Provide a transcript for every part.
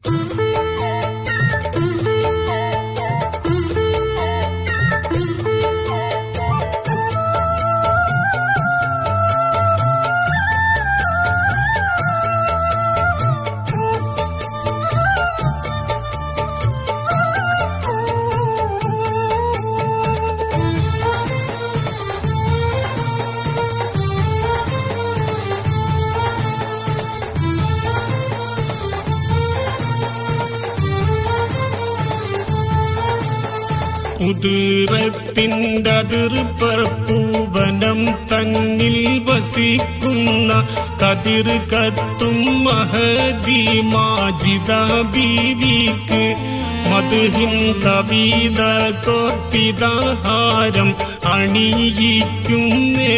ഉദീറത്തിൻ്റെ അതിർപ്പൂവനം തന്നിൽ വസിക്കുന്ന കതിർ കത്തും മഹദി മാജിദ ബീവിക്ക് മധുഹിൻ കവിത കോർത്തിദാഹാരം അണിയിക്കുന്നേ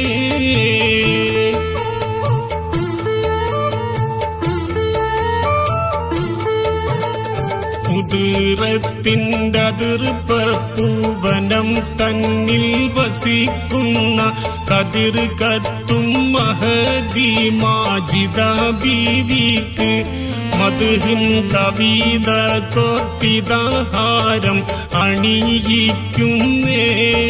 ഉദീറത്തിൻ്റെ അതിർപ്പൂവനം തന്നിൽ വസിക്കുന്ന കതിർ കത്തും മഹദി മാജിദ ബീവിക്ക് മധുഹിൻ കവിത കോർത്തിദാഹാരം അണിയിക്കുന്നേ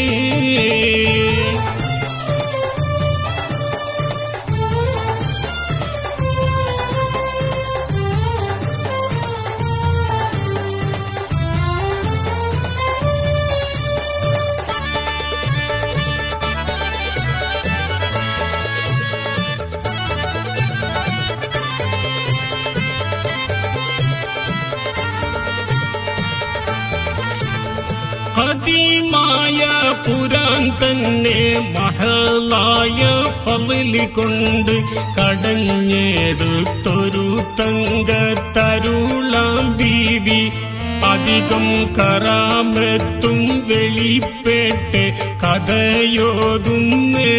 ഖദീമായ പുരാൻ തന്നെ മഹളായ ഫലിൽ കൊണ്ട് കടഞ്ഞെടുത്തൊരു തങ്ക തരുളാം ബീവി അധികം കറാമത്തും വെളിപ്പെട്ട് കഥയോതുന്നേ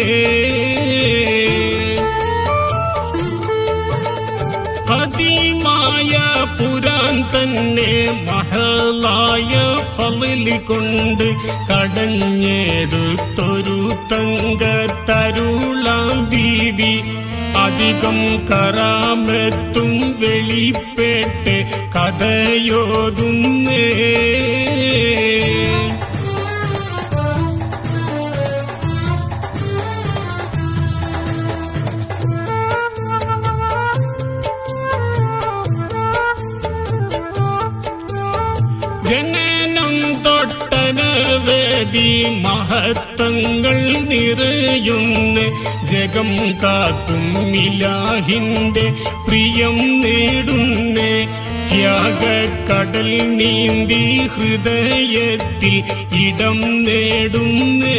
ഖദീമായ പുരാൻ തന്നെ മഹളായ ഫലിൽ കൊണ്ട് കടഞ്ഞെടുത്തൊരു തങ്ക തരുളാം ബീവി അധികം കറാമത്തും വെളിപ്പെട്ട് കഥയോതുന്നേ ജനനം തൊട്ടനവേദി മഹത്വങ്ങൾ നിറയുന്ന ജഗം കാക്കും മിലാഹിന്റെ പ്രിയം നേടുന്നേ ത്യാഗക്കടൽ നീന്തി ഹൃദയത്തിൽ ഇടം നേടുന്നേ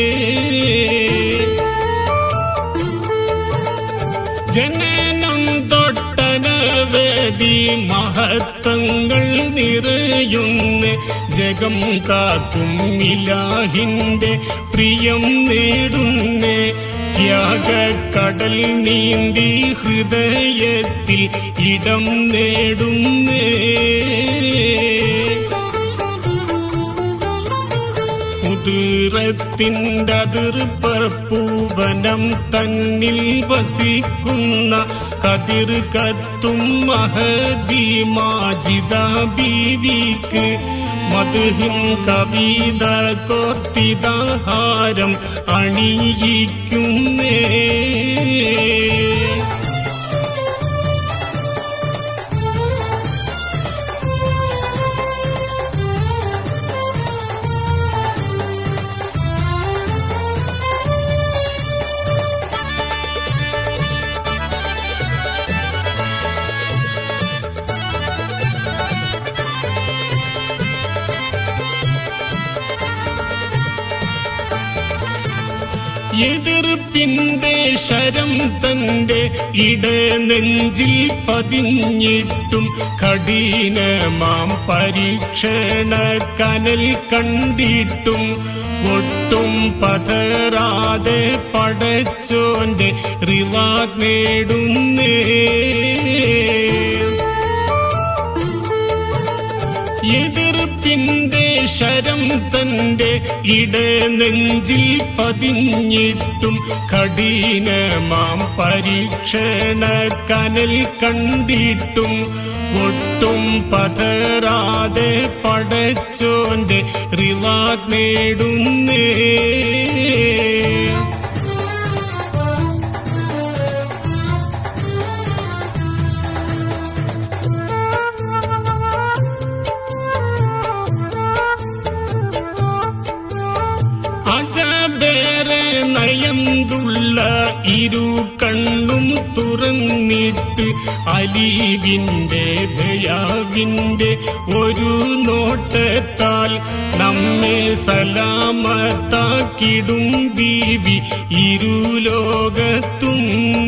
ജനനം തൊട്ടനവേദി മഹത്വങ്ങൾ നിറയുന്ന ജഗം കാക്കും മിലാഹിന്റെ പ്രിയം നേടുന്നേ ത്യാഗക്കടൽ നീന്തി ഹൃദയത്തിൽ ഇടം നേടുന്നേ ഉദീറത്തിൻ്റെ അതിർപ്പൂവനം തന്നിൽ വസിക്കുന്ന കതിർ കത്തും മഹദി മാജിദ ബീവിക്ക് മധുഹിൻ കവിത കോർത്തിദാഹാരം അണിയിക്കുന്നേ എതിർപ്പിന്റെ ശരം തന്റെ ഇടനെഞ്ചിൽ പതിഞ്ഞിട്ടും കഠിനമാം പരീക്ഷണ കനൽ കണ്ടിട്ടും ഒട്ടും പതറാതെ പടച്ചോന്റെ റിവാദ് നേടുന്നേ എതിർപ്പിന്റെ ശരം തന്റെ ഇടനെഞ്ചിൽ പതിഞ്ഞിട്ടും കഠിനമാം പരീക്ഷണ കനൽ കണ്ടിട്ടും ഒട്ടും പതറാതെ പടച്ചോന്റെ റിവാദ് നേടുന്നേ അജബേറെ നയന്തുള്ള ഇരു കണ്ണും തുറന്നിട്ട് അലീവിന്റെ ദയാവിന്റെ ഒരു നോട്ടത്താൽ നമ്മെ സലാമത്താക്കിടും ബീവി ഇരുലോകത്തും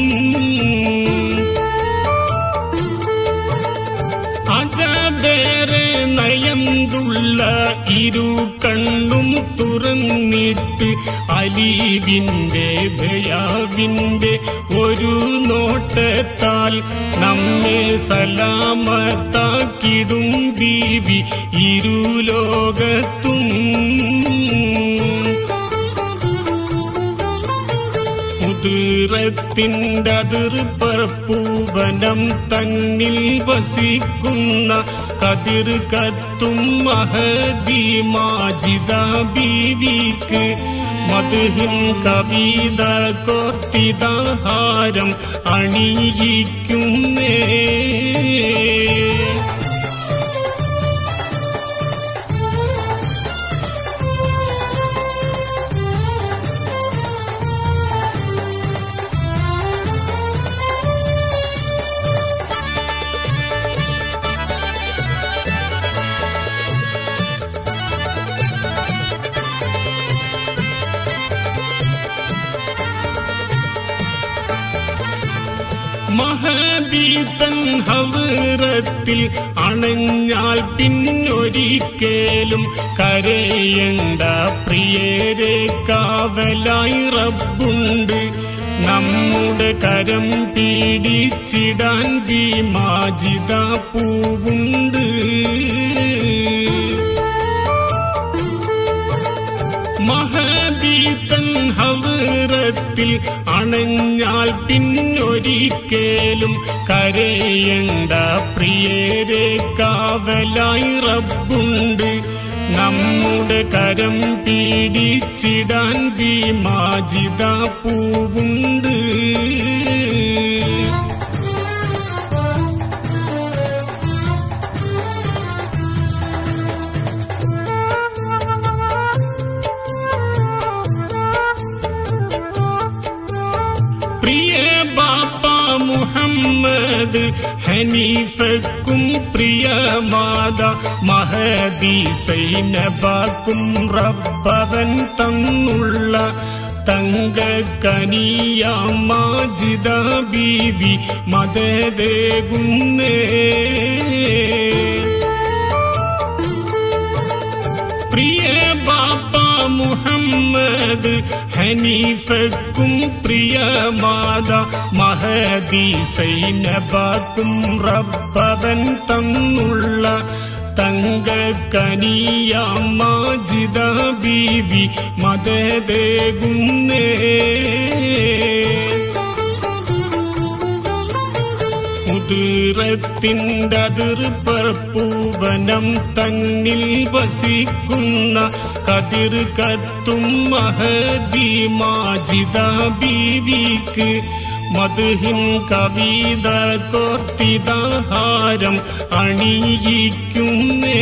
അജബേറെ നയന്തുള്ള ഇരു കണ്ണും തുറന്നിട്ട് അലീവിന്റെ ദയാവിന്റെ ഒരു നോട്ടത്താൽ നമ്മെ സലാമത്താക്കിടും ബീവി ഇരുലോകത്തും മുതിറത്തിൻ്റെ അതിർപ്പൂവനം തന്നിൽ വസിക്കുന്ന കതിർ കത്തും മഹദി മാജിദ ബീവിക്ക് മധുഹിൻ കവിത കോർത്തിദാഹാരം അണിയിക്കുന്നേ മഹദീതൻ ഹവറത്തിൽ അണഞ്ഞാൽ പിന്നൊരിക്കലും കരയണ്ട പ്രിയരെ കാവലായി റബ്ബുണ്ട് നമ്മുടെ കരം പീഡിച്ചിടാൻ ഭീമാജിത പൂവുണ്ട് മഹദീതൻ ഹവറത്തിൽ അണഞ്ഞാൽ പിന്നൊരിക്കലും കരയണ്ട പ്രിയരെ കാവലായി റബ്ബുണ്ട് നമ്മുടെ കരം പീഡിച്ചിടാൻ ഭീമാജിത പൂവുണ്ട് പ്രിയ ബാപ്പ മുഹമ്മദ് ഹനീഫക്കും പ്രിയ മാത മഹദി സൈനബാക്കും റബ്ബവൻ തന്നുള്ള തങ്ക കനിയ മാജിദ ബീവി മതദേകുന്നേ പ്രിയ ബാപ്പ മുഹമ്മദ് ഹനീഫക്കും പ്രിയ മാത മഹദി സൈനബാക്കും റബ്ബവൻ തന്നുള്ള തങ്ക കനിയ മാജിദ ബീവി മതദേകുന്നേ മുതിറത്തിൻ്റെ അതിർപ്പൂവനം തന്നിൽ വസിക്കുന്ന കതിർ കത്തും മഹദി മാജിദ ബീവിക്ക് മധുഹിൻ കവിത കോർത്തിദാഹാരം അണിയിക്കുന്നേ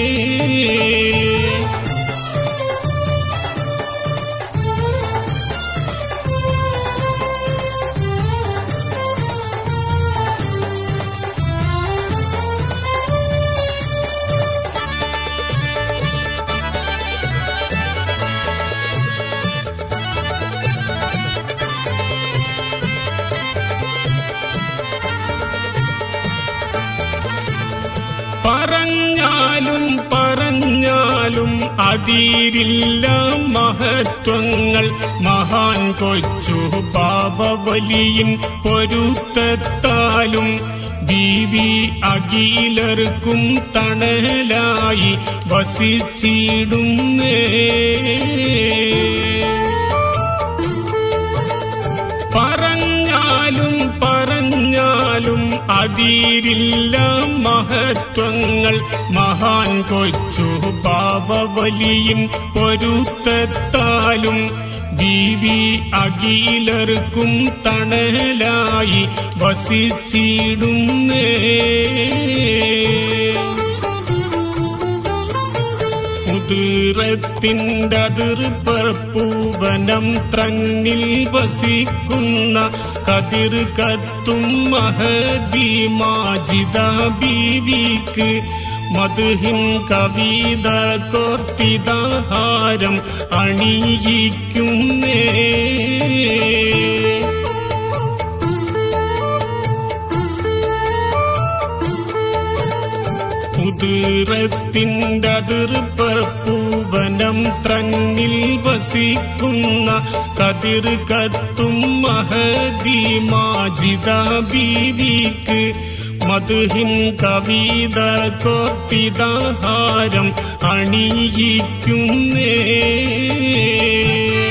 പറഞ്ഞാലും പറഞ്ഞാലും അതിരില്ല മഹത്വങ്ങൾ മഹാൻ കൊച്ചു പാപവലിയും പൊരുത്തത്താലും ബീവി അഖിലർക്കും തണലായി വസിച്ചിടുന്നേ പറഞ്ഞാലും പറഞ്ഞാലും പറഞ്ഞാലും അതിരില്ല മഹത്വങ്ങൾ മഹാൻ കൊച്ചു പാപവലിയും പൊരുത്തത്താലും ബീവി അഖിലർക്കും തണലായി വസിച്ചിടുന്നേ ഉദീറത്തിൻ്റെ അതിർപ്പൂവനം ത്രങ്ങിൽ വസിക്കുന്ന കതിർ കത്തും മഹദി മാജിദ ബീവിക്ക് മധുഹിൻ കവിത കോർത്തിദാഹാരം അണിയിക്കുന്നേ ഉദീറത്തിൻ്റെ അതിർപ്പൂവനം ത്രങ്ങിൽ വസിക്കുന്ന കതിർ കത്തും മഹദി മാജിദ ബീവിക്ക് മധുഹിൻ കവിത കോർത്തിദാഹാരം അണിയിക്കുന്നേ